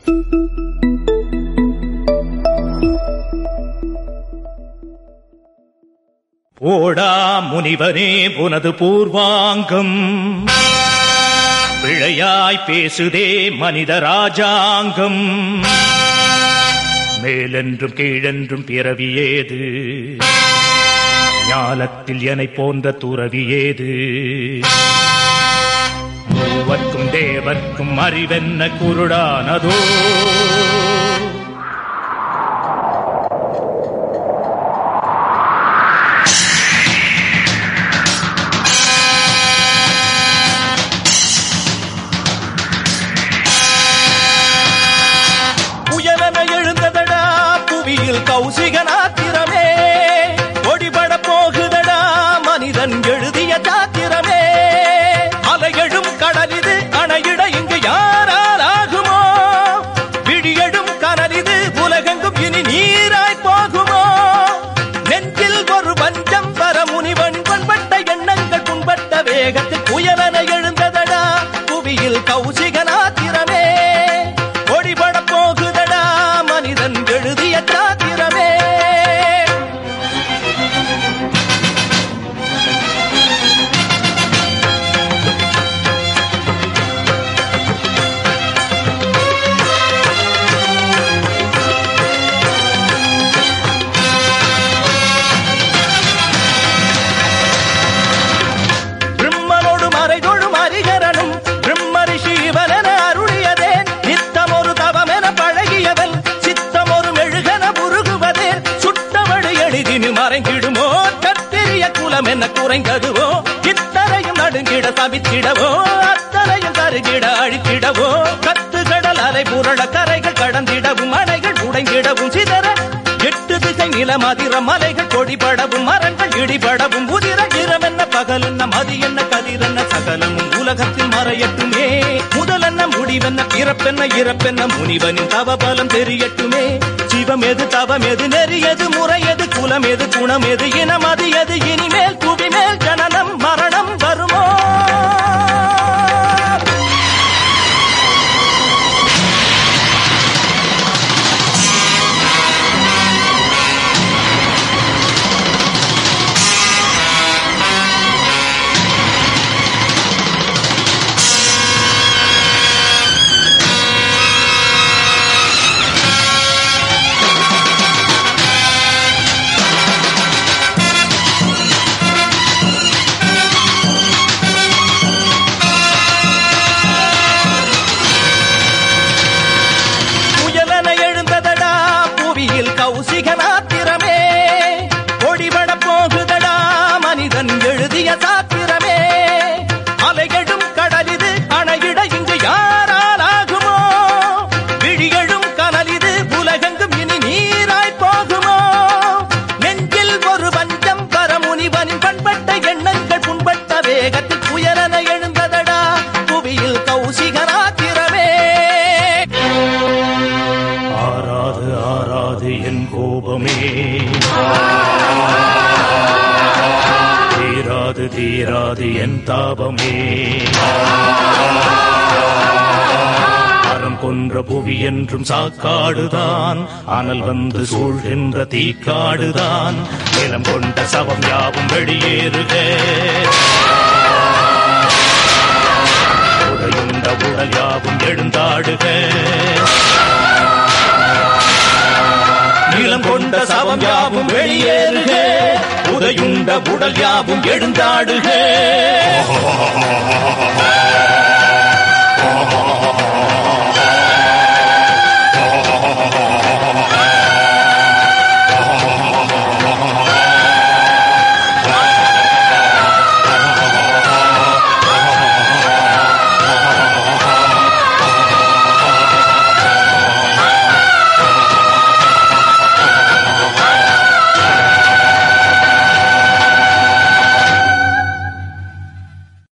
ஓடா முனிவரே உனது பூர்வாங்கம் பிழையாய் பேசுதே மனித ராஜாங்கம் மேலென்றும் கீழென்றும் பிறவி ஏது ஞாலத்தில் எனை போன்ற துறவி ஏது மூவர்க்கும் தேவர்க்கும் அறிவென்ன குருடானதோ புயலென எழுந்ததடா புவியில் கௌசிகனாத்திரமே ஒடிபட போகுதடா மனிதன் எழுதிய சாத்திரமே அலையெழும் கடலிது அணையிட இங்கு யாரால் ஆகுமோ விடியெழும் கனலிது உலகெங்கும் இனி நீராய் போகுமோ நெஞ்சில் ஒரு பஞ்சம் வர முனிவன் பண்பட்ட எண்ணங்கள் புண்பட்ட வேகத்தில் புயலென எழுந்ததடா புவியில் கௌசிகனாத்திரமே ஒடிபட போகுதடா மனிதன் எழுதிய சாத்திரமே பிரம்மனோடு மறைதொழும் அரிகரனும் பிரம்மரி சிவனென அருளியதே நித்தம் ஒரு தவமென பழகியவன் சித்தம் ஒரு மெழுகென உருகுவதே சுட்டவழி எளிதினு மறைஞ்சிடுமோ கத்திரிய குலம் என்ன குறைந்ததுவோ இத்தனையும் நடுங்கிட தவித்திடவோ அத்தனையும் கருகிட அழித்திடவோ கத்து கடல் அலை புரள கரைகள் கடந்திடவும் அணைகள் உடைந்திடவும் சிதற எட்டு திசை நிலமதிர மலைகள் கொடிபடவும் மரங்கள் இடிபடவும் உதிர இரம் என்ன பகல் என்ன மதி என்ன கதிர் என்ன சகலமும் உலகத்தில் மறையட்டுமே முதல் என்ன முடிவென்ன பிறப்பென்ன இறப்பென்ன முனிவனின் தவபலம் தெரியட்டுமே சிவம் எது தவம் எது நெறியது முறையது குலம் எது குணம் எது இனம் அது எது இனிமேல் புவி மேல் ஜனனம் மரணம் வருமோ புயலென எழுந்ததடா புவியில் கௌசிகனாத்திரமே ஒடிபட போகுதடா மனிதன் எழுதிய சாத்திரமே அலையெழும் கடலிது அணையிட இங்கு யாரால் ஆகுமோ விழியெழும் கனலிது உலகெங்கும் இனி நீராய் போகுமோ நெஞ்சில் ஒரு வஞ்சம் வர முனிவனின் பண்பட்ட எண்ணங்கள் புண்பட்ட வேகத்தில் புயலென எழுந்ததடா புவியில் கௌசிகனாத்திரமே ஆராது ஆராது என் கோபமே தீராது தீராது என் தாபமே அறம் கொன்ற புவி என்றும் சாக்காடுதான் அனல் வந்து சூழ்கின்ற தீக்காடுதான் நிலம் கொண்ட சவம் யாவும் வெளியேறுக உடையுண்ட உடல் யாவும் எழுந்தாடுக நீளம் கொண்ட சவம் யாவும் வெளியேறுக உதையுண்ட உடல் யாவும் எழுந்தாடுக